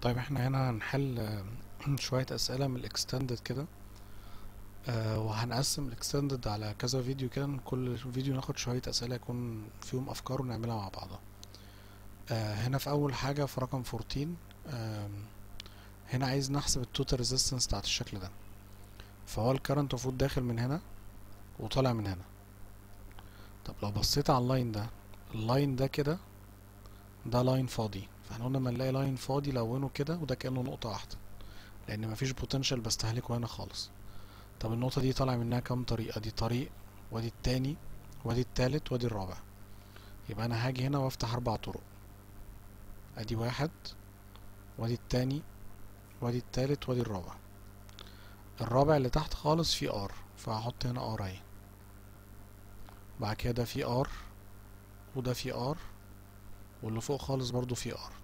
طيب احنا هنا هنحل آه، شوية أسئلة من الاكستندد كده آه وهنقسم الاكستندد على كذا فيديو كده كل فيديو ناخد شوية أسئلة يكون فيهم أفكار ونعملها مع بعضها آه هنا في أول حاجة في رقم 14 آه هنا عايز نحسب التوتال ريزيستنس بتاعت الشكل ده فهو الكرنت المفروض داخل من هنا وطالع من هنا طب لو بصيت على اللاين ده اللاين ده كده ده لاين فاضي فاحنا قلنا لما نلاقي لاين فاضي لونه كده وده كأنه نقطة واحدة لأن مفيش بوتنشال بستهلكه هنا خالص طب النقطة دي طالع منها كام طريقة دي طريق وادي التاني وادي التالت وادي الرابع يبقى أنا هاجي هنا وافتح أربع طرق ادي واحد وادي التاني وادي التالت وادي الرابع الرابع اللي تحت خالص فيه ار فهحط هنا ار اهي بعد كده ده فيه ار وده فيه ار واللي فوق خالص برضو فيه ار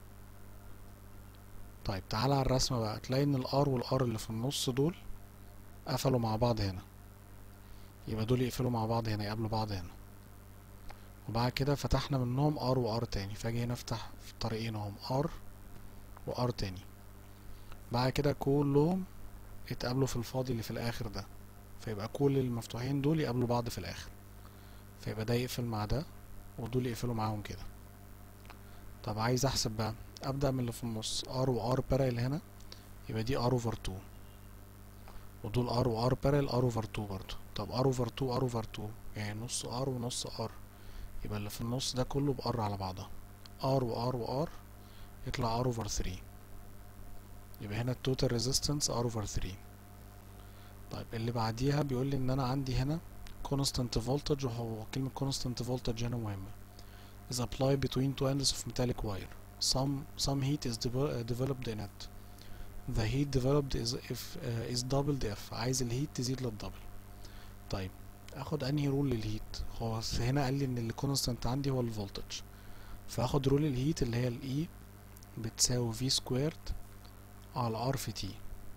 طيب تعالى على الرسمة بقى تلاقي ان الار والار اللي في النص دول قفلوا مع بعض هنا يبقى دول يقفلوا مع بعض هنا يقابلوا بعض هنا وبعد كده فتحنا منهم ار وار تاني فاجي هنا افتح في طريقين اهم ار وار تاني بعد كده كلهم اتقابلوا في الفاضي اللي في الاخر ده فيبقى كل المفتوحين دول يقابلوا بعض في الاخر فيبقى ده يقفل مع ده ودول يقفلوا معاهم كده طب عايز احسب بقى ابدا من اللي في النص ار وار بارل هنا يبقى دي ار اوفر 2 ودول ار وار بارل ار اوفر 2 برضو طب ار اوفر 2 ار اوفر 2 يعني نص ار ونص ار يبقى اللي في النص ده كله بار على بعضها ار وار وار يطلع ار اوفر 3 يبقى هنا التوتال ريزيستنس ار اوفر 3 طيب اللي بعديها بيقول لي ان انا عندي هنا constant voltage وهو كلمة constant voltage هنا مهمة is applied between two ends of metallic wire some some heat is devel- developed in it the heat developed is if uh, is doubled if عايز الهيت تزيد للدبل طيب اخد انهي رول للهيت هو هنا قال لي ان اللي constant عندي هو الفولتج فاخد رول الهيت اللي هي الاي بتساوي في سكويرد على ار في تي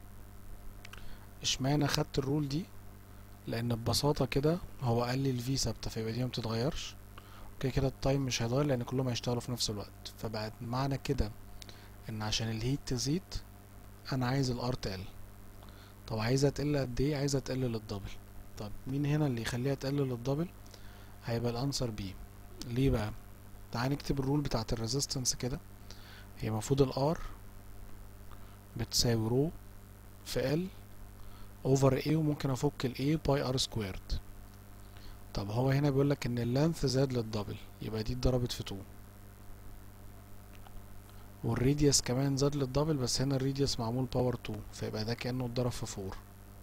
اشمعنى خدت الرول دي لان ببساطة كده هو قال لي الفي ثابتة فيبقى دي ما بتتغيرش كده كده التايم مش هيتغير لان كلهم هيشتغلوا في نفس الوقت فبقت معنى كده ان عشان الهيت تزيد انا عايز الار تقل طب عايزها تقل قد ايه عايزها تقل للدبل طب مين هنا اللي يخليها تقل للدبل هيبقى الانسر بي ليه بقى تعال نكتب الرول بتاعت الريزيستنس كده هي المفروض الار بتساوي رو في ال اوفر ايه وممكن افك الايه باي ار سكويرد طب هو هنا بيقولك ان اللانث زاد للدبل يبقى دي اتضربت في 2 والريديوس كمان زاد للدبل بس هنا الريديوس معمول باور 2 فيبقى ده كأنه اتضرب في 4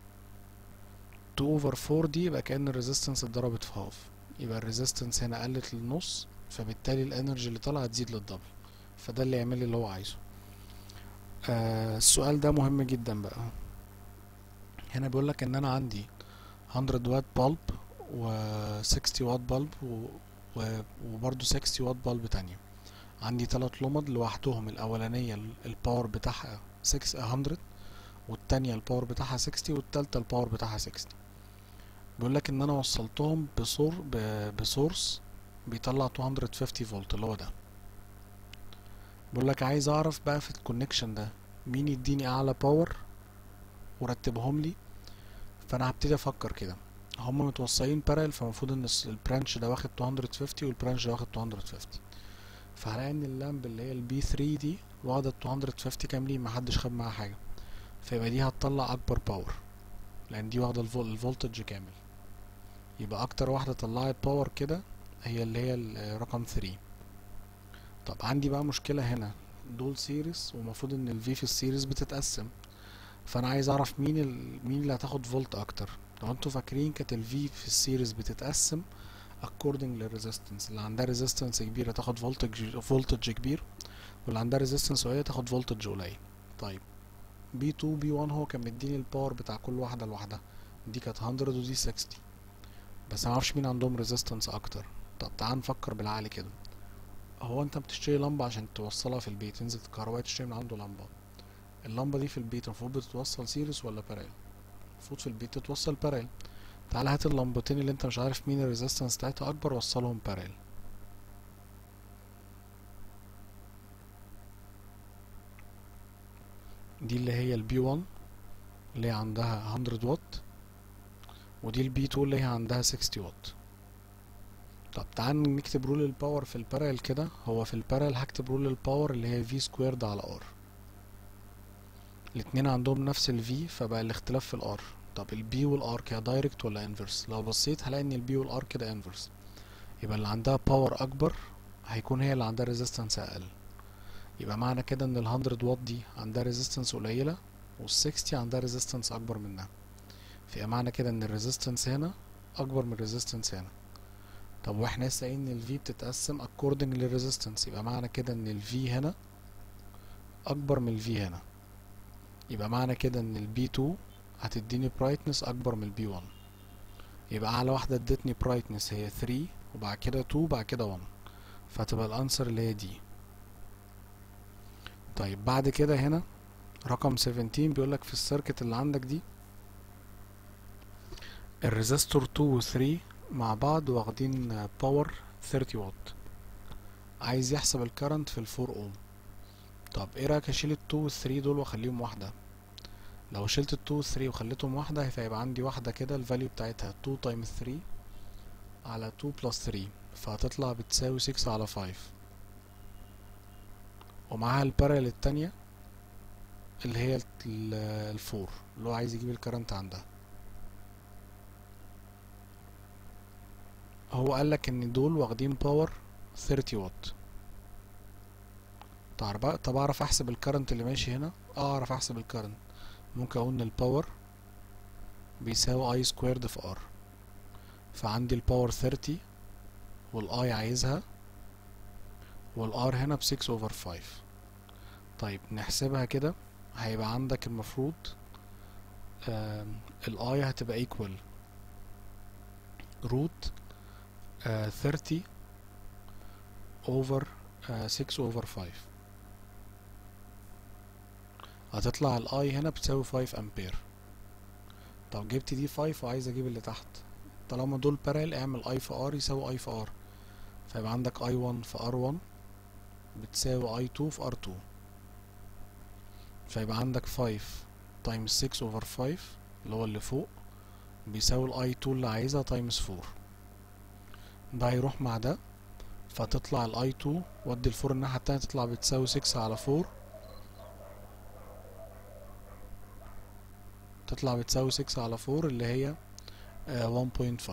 2 اوفر 4 دي يبقى كأن الريزيستنس اتضربت في هاف يبقى الريزيستنس هنا قلت للنص فبالتالي الانرجي اللي طالعه تزيد للدبل فده اللي يعمل لي اللي هو عايزه آه السؤال ده مهم جدا بقى هنا بيقولك ان انا عندي 100 وات بالب و 60 وات بالب و... و... وبرضه 60 وات بالب تانية عندي تلات لمض لوحدهم الأولانية ال- الباور بتاعها 6 100 والتانية الباور بتاعها 60 والتالتة الباور بتاعها 60 بيقولك إن أنا وصلتهم بصور ب... بسورس بيطلع 250 فولت اللي هو ده بيقولك عايز أعرف بقى في الكونكشن ده مين يديني أعلى باور ورتبهم لي فأنا هبتدي أفكر كده هما متوصلين بارل فالمفروض ان الس- البرانش ده واخد 250 والبرانش ده واخد 250 فهلاقي ان اللامب اللي هي البي 3 دي واخدة 250 كاملين محدش خد معاها حاجة فيبقى دي هتطلع اكبر باور لان دي واخدة الفول الفولتج كامل يبقى اكتر واحدة طلعت باور كده هي اللي هي ال- رقم 3 طب عندي بقى مشكلة هنا دول سيريس والمفروض ان الفي في السيريس بتتقسم فانا عايز اعرف مين ال... مين اللي هتاخد فولت اكتر لو انتوا فاكرين كانت الفي في السيريز بتتقسم according للريزيستنس اللي عندها ريزيستنس كبيره تاخد فولتج فولتج كبير واللي عندها ريزيستنس قليله تاخد فولتج قليل طيب بي 2 بي 1 هو كان مديني الباور بتاع كل واحده لوحدها دي كانت 100 ودي 60 بس انا معرفش مين عندهم ريزيستنس اكتر طب تعال نفكر بالعقل كده هو انت بتشتري لمبه عشان توصلها في البيت تنزل الكهربائي تشتري من عنده لمبه اللمبه دي في البيت المفروض بتتوصل سيريس ولا بارال المفروض في البيت تتوصل بارال تعالى هات اللمبتين اللي انت مش عارف مين الريزيستنس بتاعتها اكبر وصلهم بارال دي اللي هي البي 1 اللي هي عندها 100 واط ودي البي 2 اللي هي عندها 60 واط طب تعال نكتب رول الباور في البارل كده هو في البارل هكتب رول الباور اللي هي في سكويرد على ار الاتنين عندهم نفس الفي فبقى الاختلاف في الار طب البي والار كده دايركت ولا انفرس لو بصيت هلاقي ان البي والار كده انفرس يبقى اللي عندها باور اكبر هيكون هي اللي عندها ريزيستنس اقل يبقى معنى كده ان ال 100 واط دي عندها ريزيستنس قليله وال 60 عندها ريزيستنس اكبر منها فيبقى معنى كده ان الريزيستنس هنا اكبر من الريزيستنس هنا طب واحنا لسه قايلين ان ال V بتتقسم according للريزيستنس يبقى معنى كده ان ال V هنا اكبر من ال V هنا يبقى معنى كده ان ال B2 هتديني برايتنس اكبر من ال B1 يبقى اعلى واحدة ادتني برايتنس هي 3 وبعد كده 2 وبعد كده 1 فتبقى الانسر اللي هي دي طيب بعد كده هنا رقم 17 بيقولك في السيركت اللي عندك دي الريزستور 2 و 3 مع بعض واخدين باور 30 واط عايز يحسب الكرنت في ال 4 اوم طب ايه رايك اشيل ال 2 وال 3 دول واخليهم واحده لو شلت ال 2 وال 3 وخليتهم واحده فيبقى عندي واحده كده الفاليو بتاعتها 2 تايمز 3 على 2 بلس 3 فهتطلع بتساوي 6 على 5 ومعاها البارل التانية اللي هي ال 4 اللي هو عايز يجيب الكرنت عندها هو قالك ان دول واخدين باور 30 واط طب اعرف احسب الكرنت اللي ماشي هنا اه اعرف احسب الكرنت ممكن اقول ان الباور بيساوي اي سكويرد في ار فعندي الباور 30 والاي عايزها والار هنا ب 6 اوفر 5 طيب نحسبها كده هيبقى عندك المفروض الاي هتبقى ايكوال روت Uh, 30 over uh, 6 over 5 هتطلع الاي هنا بتساوي 5 امبير طب جبت دي 5 وعايز اجيب اللي تحت طالما دول بارل اعمل اي في ار يساوي اي في ار فيبقى عندك اي 1 في ار 1 بتساوي اي 2 في ار 2 فيبقى عندك 5 تايمز 6 اوفر 5 اللي هو اللي فوق بيساوي الاي 2 اللي عايزها تايمز 4 ده هيروح مع ده فتطلع الاي 2 ودي الفور الناحية التانية تطلع بتساوي 6 على 4 تطلع بتساوي 6 على 4 اللي هي uh, 1.5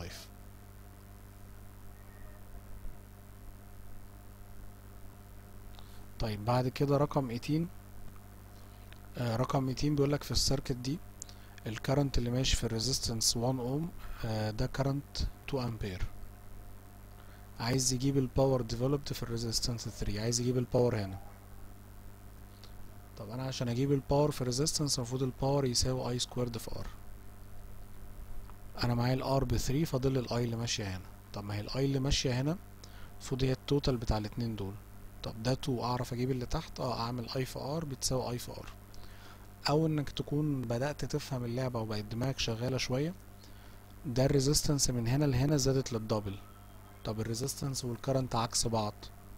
طيب بعد كده رقم 18 آه رقم 200 بيقولك في السيركت دي الكرنت اللي ماشي في الريزيستنس 1 اوم آه ده كرنت 2 امبير عايز يجيب الباور ديفلوبد في الريزيستنس 3 عايز يجيب الباور هنا طب انا عشان اجيب الباور في الريزيستنس المفروض الباور يساوي اي سكويرد في ار انا معايا الار ب 3 فاضل الاي اللي ماشيه هنا طب ما هي الاي اللي ماشيه هنا المفروض هي التوتال بتاع الاتنين دول طب ده 2 اعرف اجيب اللي تحت اه اعمل اي في ار بتساوي اي في ار او انك تكون بدأت تفهم اللعبة وبقت دماغك شغالة شوية ده الريزيستنس من هنا لهنا زادت للدبل طب الريزيستنس والكرنت عكس بعض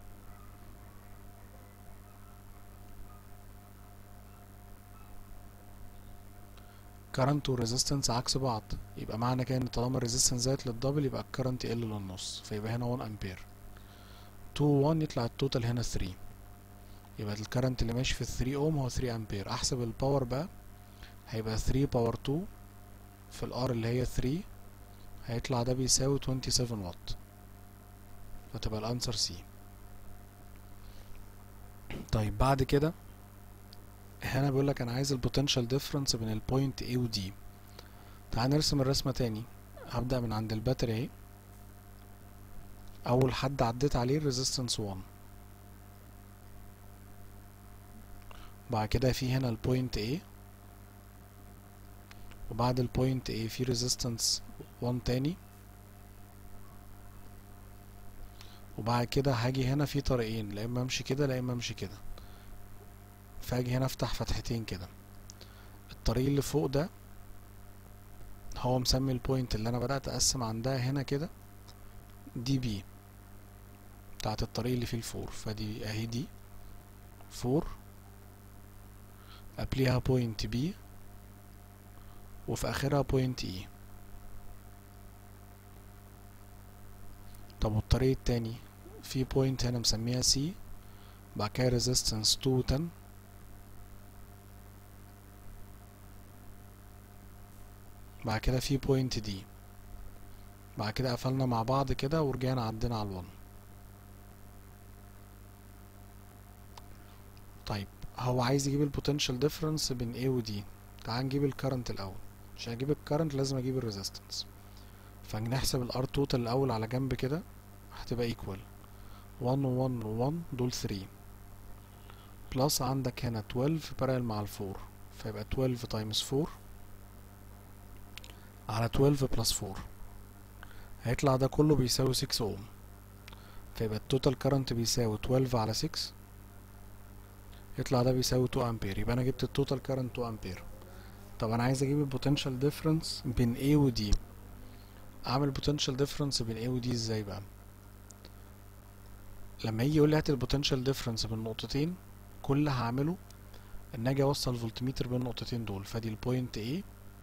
كرنت والريزيستنس عكس بعض يبقى معنى كده ان طالما الريزيستنس زادت للدبل يبقى الكرنت يقل للنص فيبقى هنا 1 امبير 2 1 يطلع التوتال هنا 3 يبقى الكرنت اللي ماشي في 3 اوم هو 3 امبير احسب الباور بقى هيبقى 3 باور 2 في الار اللي هي 3 هيطلع ده بيساوي 27 واط فتبقى الانسر سي طيب بعد كده هنا بيقول لك انا عايز البوتنشال ديفرنس بين البوينت A و D تعال نرسم الرسمه تاني هبدا من عند الباتري اهي اول حد عديت عليه الريزيستنس 1 بعد كده في هنا البوينت A وبعد البوينت A في ريزيستنس 1 تاني وبعد كده هاجي هنا في طريقين لا اما امشي كده لا اما امشي كده فاجي هنا افتح فتحتين كده الطريق اللي فوق ده هو مسمي البوينت اللي انا بدأت اقسم عندها هنا كده دي بي بتاعت الطريق اللي فيه الفور فدي اهي دي فور قبليها بوينت بي وفي اخرها بوينت اي طب والطريق التاني في بوينت هنا مسميها سي بعد كده ريزيستنس 2 10 بعد كده في بوينت دي بعد كده قفلنا مع بعض كده ورجعنا عدينا على الون طيب هو عايز يجيب البوتنشال ديفرنس بين A و D تعال نجيب الكرنت الاول عشان اجيب الكرنت لازم اجيب الريزيستنس فنحسب الار توتال الاول على جنب كده هتبقى ايكوال 1 و 1 و 1 دول 3 بلس عندك هنا 12 بارل مع ال 4 فيبقى 12 تايمز 4 على 12 بلس 4 هيطلع ده كله بيساوي 6 اوم فيبقى التوتال كرنت بيساوي 12 على 6 يطلع ده بيساوي 2 امبير يبقى انا جبت التوتال كرنت 2 امبير طب انا عايز اجيب البوتنشال ديفرنس بين A و D اعمل بوتنشال ديفرنس بين A و D ازاي بقى لما يجي يقول لي هات البوتنشال ديفرنس بين نقطتين كل اللي هعمله ان اجي اوصل فولتميتر بين النقطتين دول فدي البوينت A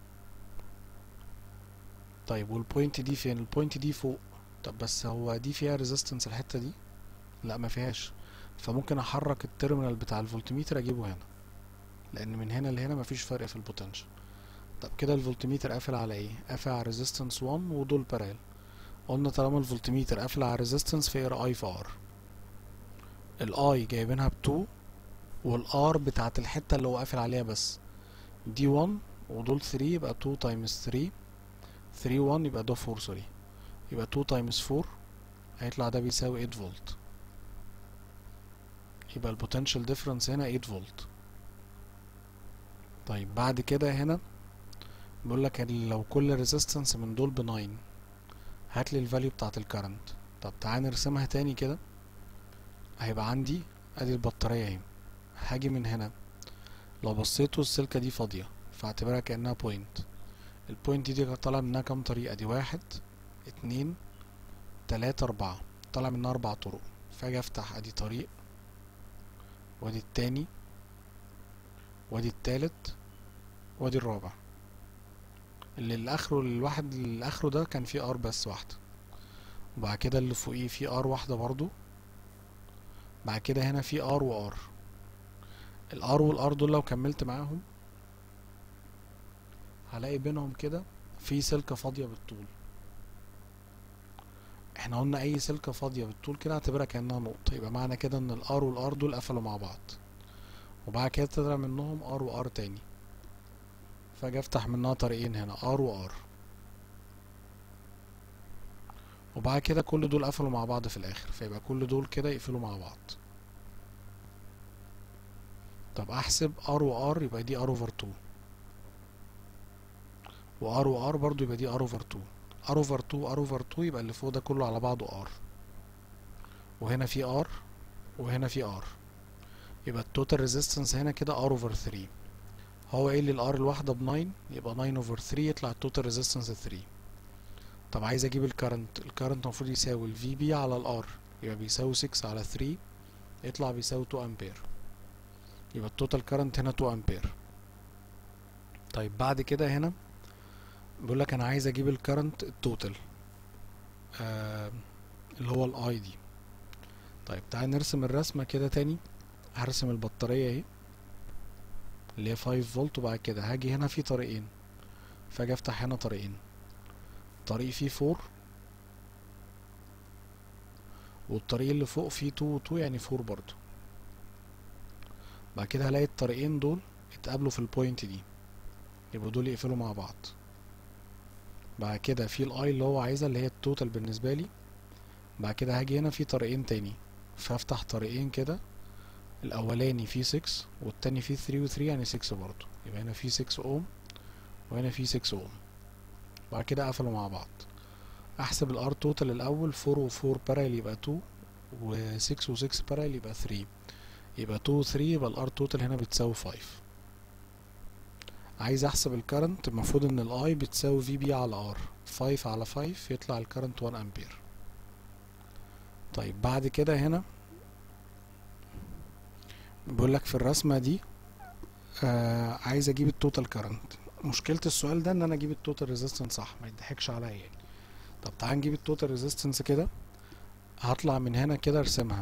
طيب والبوينت دي فين البوينت دي فوق طب بس هو دي فيها ريزيستنس الحته دي لا ما فيهاش فممكن احرك التيرمينال بتاع الفولتميتر اجيبه هنا لان من هنا لهنا مفيش فرق في البوتنشال طب كده الفولتميتر قافل على ايه قافل على ريزيستنس 1 ودول بارال قلنا طالما الفولتميتر قافل على ريزيستنس فيقرا اي في ار الاي جايبينها ب 2 والار بتاعت الحته اللي هو قافل عليها بس دي 1 ودول 3 يبقى 2 تايمز 3 3 1 يبقى ده 4 سوري يبقى 2 تايمز 4 هيطلع ده بيساوي 8 فولت يبقى البوتنشال ديفرنس هنا 8 فولت طيب بعد كده هنا بيقول لك لو كل ريزيستنس من دول ب 9 هات لي الفاليو بتاعت الكرنت طب تعال نرسمها تاني كده هيبقى عندي ادي البطارية اهي هاجي من هنا لو بصيتوا السلكة دي فاضية فاعتبرها كأنها بوينت البوينت دي كانت طالعة منها كام طريقة دي واحد اتنين تلاتة اربعة طالع منها اربع طرق فاجي افتح ادي طريق وادي التاني وادي التالت وادي الرابع اللي الاخره الواحد اللي اخره ده كان فيه ار بس واحدة وبعد كده اللي فوقيه فيه ار واحدة برضو بعد كده هنا في ار وار الار والار دول لو كملت معاهم هلاقي بينهم كده في سلكة فاضية بالطول احنا قلنا اي سلكة فاضية بالطول كده اعتبرها كأنها نقطة يبقى معنى كده ان الار والار دول قفلوا مع بعض وبعد كده طلع منهم ار وار تاني فاجي افتح منها طريقين هنا ار وار وبعد كده كل دول قفلوا مع بعض في الاخر فيبقى كل دول كده يقفلوا مع بعض طب احسب ار وار يبقى دي ار اوفر 2 وار وار برضو يبقى دي ار اوفر 2 ار اوفر 2 ار اوفر 2 يبقى اللي فوق ده كله على بعضه ار وهنا في ار وهنا في ار يبقى التوتال ريزيستنس هنا كده ار اوفر 3 هو قايل لي الار الواحده ب 9 يبقى 9 اوفر 3 يطلع التوتال ريزيستنس 3 طب عايز اجيب الكرنت الكرنت المفروض يساوي الفي بي على الار يبقى بيساوي 6 على 3 يطلع بيساوي 2 امبير يبقى التوتال كرنت هنا 2 امبير طيب بعد كده هنا بيقول لك انا عايز اجيب الكرنت التوتال آه اللي هو الاي دي طيب تعال نرسم الرسمه كده تاني هرسم البطاريه اهي اللي هي 5 فولت وبعد كده هاجي هنا في طريقين فاجي افتح هنا طريقين طريق فيه 4 والطريق اللي فوق فيه 2 و 2 يعني 4 برضو بعد كده هلاقي الطريقين دول اتقابلوا في البوينت دي يبقوا دول يقفلوا مع بعض بعد كده في الاي اللي هو عايزها اللي هي التوتال بالنسبه لي بعد كده هاجي هنا في طريقين تاني فافتح طريقين كده الاولاني فيه 6 والتاني فيه 3 و 3 يعني 6 برضو يبقى هنا فيه 6 اوم وهنا فيه 6 اوم بعد كده قفلوا مع بعض احسب الار توتال الاول 4 و4 بارال يبقى 2 و6 و6 بارال يبقى 3 يبقى 2 و 3 يبقى الار توتال هنا بتساوي 5 عايز احسب الكرنت المفروض ان الاي بتساوي في بي على ار 5 على 5 يطلع الكرنت 1 امبير طيب بعد كده هنا بيقول لك في الرسمه دي آه عايز اجيب التوتال كارنت مشكلة السؤال ده ان انا اجيب التوتال ريزيستنس صح ما يضحكش عليا يعني طب تعال نجيب التوتال ريزيستنس كده هطلع من هنا كده ارسمها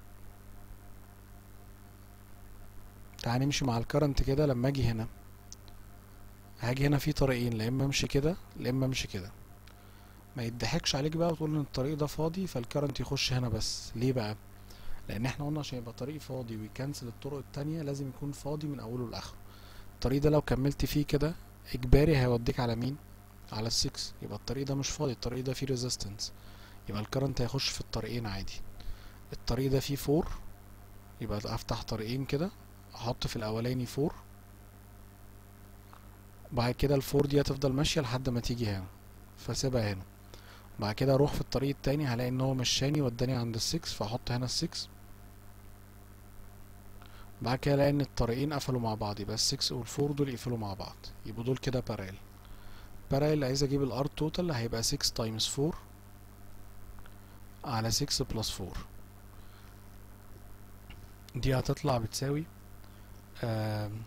تعال نمشي مع الكرنت كده لما اجي هنا هاجي هنا في طريقين لا اما امشي كده لا اما امشي كده ما يضحكش عليك بقى وتقول ان الطريق ده فاضي فالكرنت يخش هنا بس ليه بقى لان احنا قلنا عشان يبقى طريق فاضي ويكنسل الطرق التانية لازم يكون فاضي من اوله لاخره الطريق ده لو كملت فيه كده اجباري هيوديك على مين على السكس يبقى الطريق ده مش فاضي الطريق ده فيه ريزيستنس يبقى الكرنت هيخش في الطريقين عادي الطريق ده فيه فور يبقى افتح طريقين كده احط في الاولاني فور بعد كده الفور دي هتفضل ماشيه لحد ما تيجي هنا فاسيبها هنا بعد كده اروح في الطريق التاني هلاقي ان هو مشاني وداني عند السكس فاحط هنا السكس بعد كده الاقي ان الطريقين قفلوا مع بعض يبقى السكس والفور دول يقفلوا مع بعض يبقوا دول كده بارال بارال عايز اجيب الار توتال هيبقى 6 تايمز 4 على 6 بلس 4 دي هتطلع بتساوي آم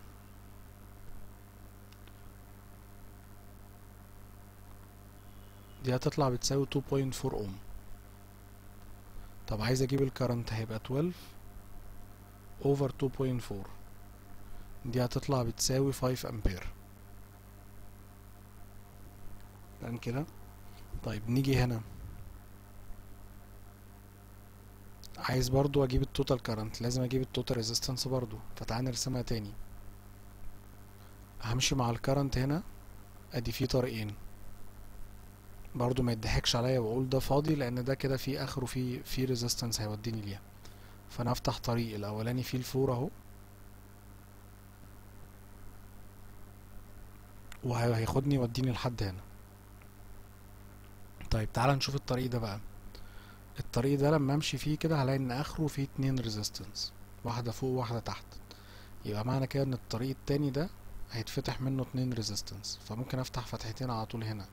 دي هتطلع بتساوي 2.4 اوم طب عايز اجيب الكرنت هيبقى 12 اوفر 2.4 دي هتطلع بتساوي 5 امبير تمام كده طيب نيجي هنا عايز برضو اجيب التوتال كارنت لازم اجيب التوتال ريزيستنس برضو فتعال نرسمها تاني همشي مع الكارنت هنا ادي فيه طريقين برضو ما يضحكش عليا واقول ده فاضي لان ده كده فيه اخره فيه فيه ريزيستنس هيوديني ليها فانا افتح طريق الاولاني فيه الفور اهو وهياخدني يوديني لحد هنا طيب تعال نشوف الطريق ده بقى الطريق ده لما امشي فيه كده هلاقي ان اخره فيه اتنين ريزيستنس واحدة فوق وواحدة تحت يبقى معنى كده ان الطريق التاني ده هيتفتح منه اتنين ريزيستنس فممكن افتح فتحتين على طول هنا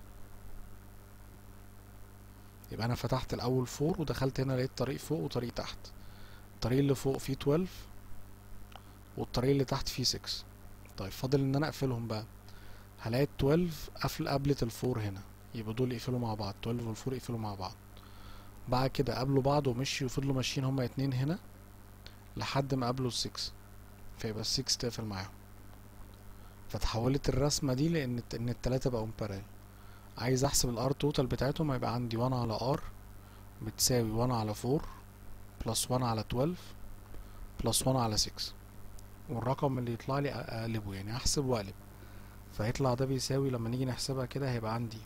يبقى انا فتحت الاول فور ودخلت هنا لقيت طريق فوق وطريق تحت الطريق اللي فوق فيه 12 والطريق اللي تحت فيه 6 طيب فاضل ان انا اقفلهم بقى هلاقي ال 12 قفل قبلة الفور هنا يبقى دول يقفلوا مع بعض 12 والفور يقفلوا مع بعض بعد كده قابلوا بعض ومشيوا وفضلوا ماشيين هما اتنين هنا لحد ما قابلوا السكس فيبقى السكس تقفل معاهم فتحولت الرسمة دي لأن إن التلاتة بقوا مبارال عايز أحسب الار توتال بتاعتهم هيبقى عندي 1 على ار بتساوي 1 على 4 بلس 1 على 12 بلس 1 على 6 والرقم اللي يطلع لي أقلبه يعني أحسب وأقلب فيطلع ده بيساوي لما نيجي نحسبها كده هيبقى عندي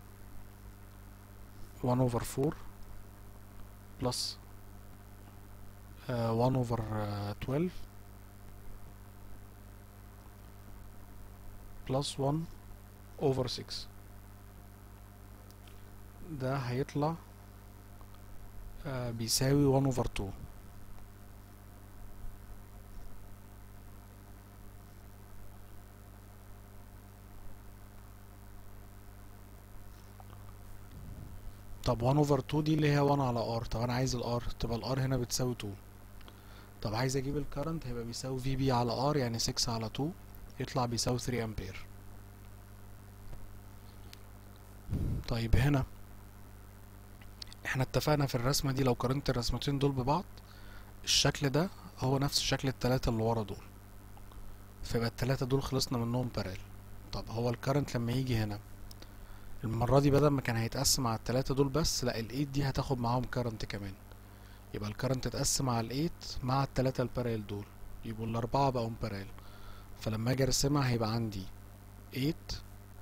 1 over 4 plus uh, 1 over uh, 12 plus 1 over 6 ده هيطلع uh, بيساوي 1 over 2 طب 1 over 2 دي اللي هي 1 على r طب انا عايز الار تبقى الار هنا بتساوي 2 طب عايز اجيب الكرنت هيبقى بيساوي في بي على r يعني 6 على 2 يطلع بيساوي 3 امبير طيب هنا احنا اتفقنا في الرسمة دي لو قارنت الرسمتين دول ببعض الشكل ده هو نفس شكل التلاتة اللي ورا دول فيبقى التلاتة دول خلصنا منهم بارال طب هو الكرنت لما يجي هنا المرة دي بدل ما كان هيتقسم على التلاتة دول بس لا الايت دي هتاخد معاهم كارنت كمان يبقى الكارنت اتقسم على الايت مع التلاتة البارال دول يبقوا الأربعة بقوا بارال فلما اجي ارسمها هيبقى عندي ايت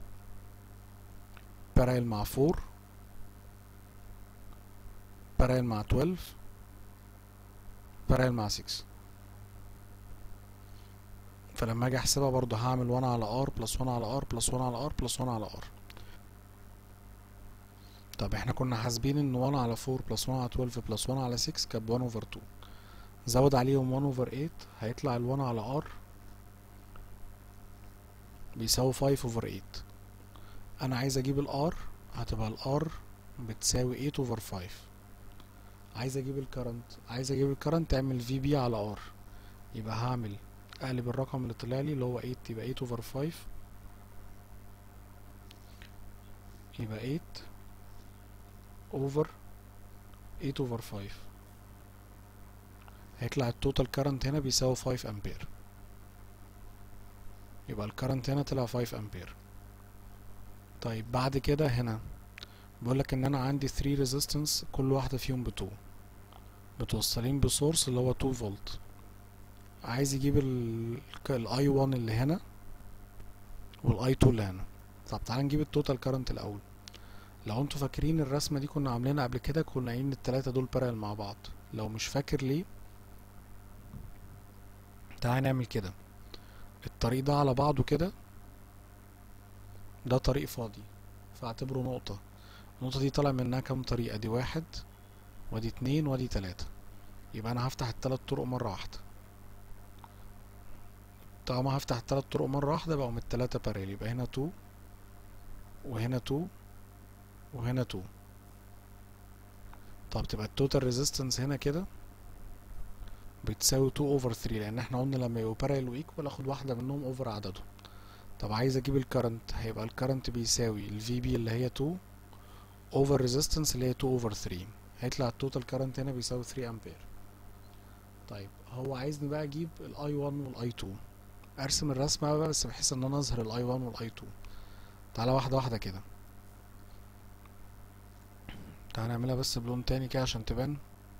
بارال مع فور بارال مع تويلف بارال مع سكس فلما اجي احسبها برضه هعمل 1 على ار بلس 1 على ار بلس 1 على ار بلس 1 على ار طب احنا كنا حاسبين ان 1 على 4 بلس 1 على 12 بلس 1 على 6 كانت 1 اوفر 2 زود عليهم 1 اوفر 8 هيطلع ال 1 على ار بيساوي 5 اوفر 8 انا عايز اجيب الار هتبقى الار بتساوي 8 اوفر 5 عايز اجيب الكرنت عايز اجيب الكرنت اعمل في بي على ار يبقى هعمل اقلب الرقم اللي طلع لي اللي هو 8 يبقى 8 اوفر 5 يبقى 8 اوفر 8 اوفر 5 هيطلع التوتال كارنت هنا بيساوي 5 امبير يبقى الكارنت هنا طلع 5 امبير طيب بعد كده هنا بيقولك ان انا عندي 3 ريزيستنس كل واحدة فيهم ب 2 متوصلين بسورس اللي هو 2 فولت عايز يجيب الاي 1 اللي هنا والاي 2 اللي هنا طب تعالى نجيب التوتال كارنت الاول لو انتوا فاكرين الرسمة دي كنا عاملينها قبل كده كنا قايلين التلاتة دول بارل مع بعض لو مش فاكر ليه تعالى نعمل كده الطريق ده على بعضه كده ده طريق فاضي فاعتبره نقطة النقطة دي طالع منها كام طريقة دي واحد وادي اتنين وادي تلاتة يبقى انا هفتح التلات طرق مرة واحدة طالما هفتح التلات طرق مرة واحدة بقوا من التلاتة باريل يبقى هنا تو وهنا تو وهنا تو طب تبقى التوتال ريزيستنس هنا كده بتساوي 2 اوفر 3 لان احنا قلنا لما يبقوا باريل وايكوال اخد واحدة منهم اوفر عددهم طب عايز اجيب الكرنت هيبقى الكرنت بيساوي الفي بي اللي هي 2 اوفر ريزيستنس اللي هي 2 اوفر 3 هيطلع التوتال كرنت هنا بيساوي 3 امبير طيب هو عايزني بقى اجيب الاي 1 والاي 2 ارسم الرسمه بقى بس بحيث ان انا اظهر الاي 1 والاي 2 تعالى واحده واحده كده تعالى نعملها بس بلون تاني كده عشان تبان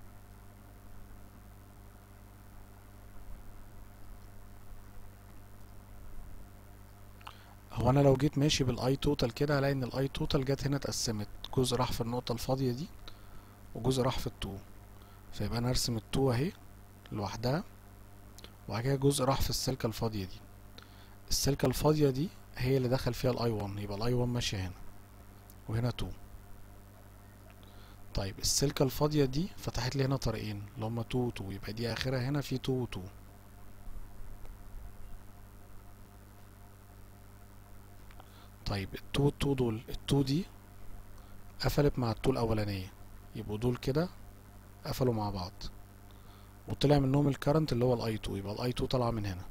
هو انا لو جيت ماشي بالاي توتال كده هلاقي ان الاي توتال جت هنا اتقسمت جزء راح في النقطه الفاضيه دي وجزء راح في التو فيبقى انا ارسم التو اهي لوحدها وبعد كده جزء راح في السلكه الفاضيه دي السلكه الفاضيه دي هي اللي دخل فيها الاي 1 يبقى الاي 1 ماشيه هنا وهنا 2 طيب السلكه الفاضيه دي فتحت لي هنا طريقين اللي هما 2 و 2 يبقى دي اخرها هنا في 2 و 2 طيب ال 2 و 2 دول ال 2 دي قفلت مع ال 2 الاولانيه يبقوا دول كده قفلوا مع بعض وطلع منهم الكرنت اللي هو الاي 2 يبقى الاي 2 طالعه من هنا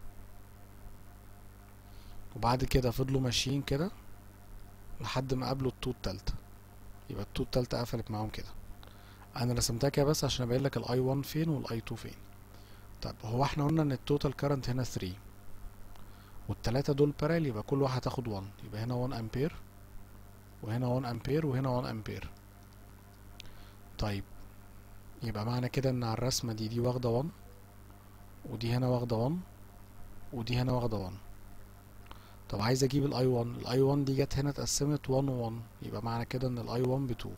وبعد كده فضلوا ماشيين كده لحد ما قابلوا التو التالتة يبقى التو التالتة قفلت معاهم كده انا رسمتها كده بس عشان ابين لك الاي 1 فين والاي 2 فين طب هو احنا قلنا ان التوتال كارنت هنا 3 والتلاتة دول بارال يبقى كل واحد هتاخد 1 يبقى هنا 1 امبير وهنا 1 امبير وهنا 1 امبير طيب يبقى معنى كده ان على الرسمة دي دي واخدة 1 ودي هنا واخدة 1 ودي هنا واخدة 1 طب عايز اجيب الاي 1 الاي 1 دي جت هنا اتقسمت 1 و 1 يبقى معنى كده ان الاي 1 ب 2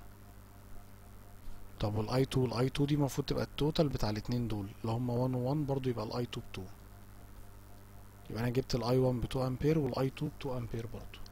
طب والاي 2 الاي 2 دي المفروض تبقى التوتال بتاع الاتنين دول اللي هما 1 و 1 برضو يبقى الاي 2 ب 2 يبقى انا جبت الاي 1 ب 2 امبير والاي 2 ب 2 امبير برضو